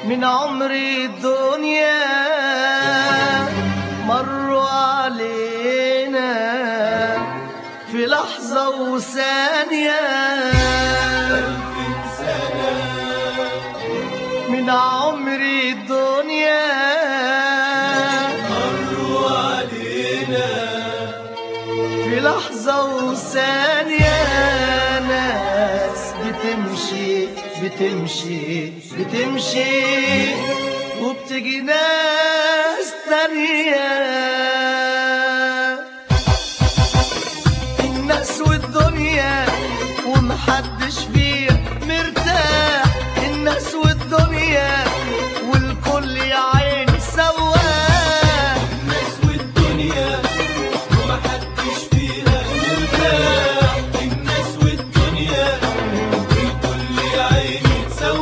من عمري الدنيا مروا علينا في لحظة وثانية من عمري الدنيا في لحظة وثانية ناس بتمشي بتمشي بتمشي وبتجي ناس تانية الناس والدنيا ومحدش فيها مرتاح الناس والدنيا والكل يا عيني سواح الناس والدنيا ومحدش فيها مرتاح الناس والدنيا والكل يا عيني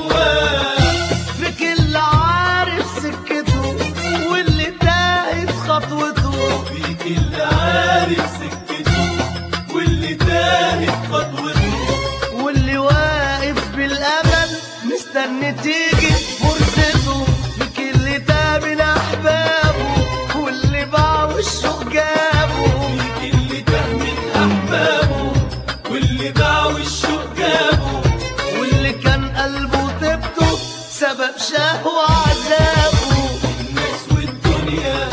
سواح في كل عارف سكته واللي تاهت خطوته فيك اللي عارف سكته واللي تاهت خطوته واللي واقف بالامل مستني تيجي فرصته في كل تاب من احبابه واللي باع والشوق جابه فيك اللي تاه من احبابه واللي باع والشوق جابه واللي كان قلبه طيبته سبب شهوة عذابه الناس والدنيا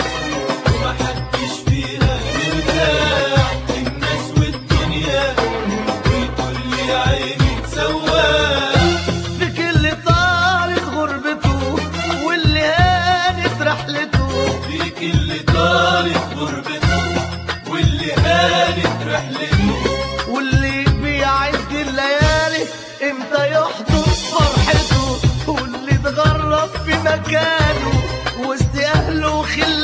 ومحدش فيها مرتاح الناس والدنيا والكل يا عيني سواح في كل طارق غربته واللي هانت رحلته فيك اللي طالت غربته واللي هانت رحلته واللي بيعد الليالي امتى يحضر فرحته واللي اتغرب في مكانه وسط اهله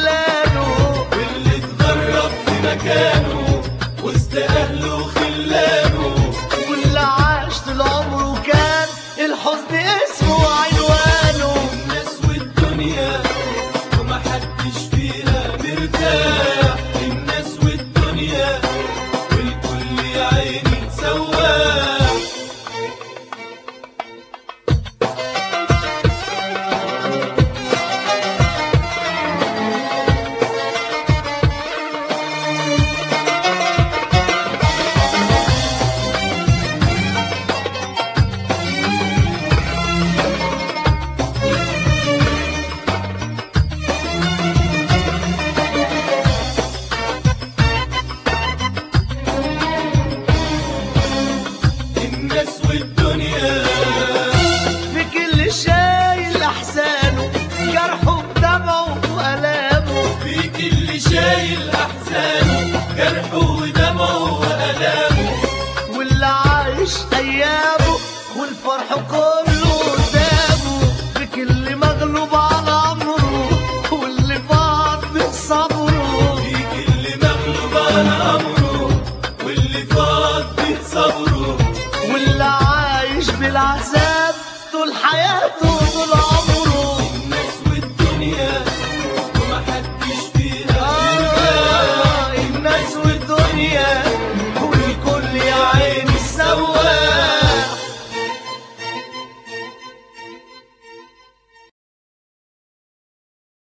وخلانه واللي اتغرب في مكانه وسط اهله وخلانه واللي عاش طول عمره كان الحزن اسمه وعنوانه الناس والدنيا ومحدش فيها مرتاح الناس والدنيا والكل يا عيني سواح الناس والدنيا في كل شايل احسان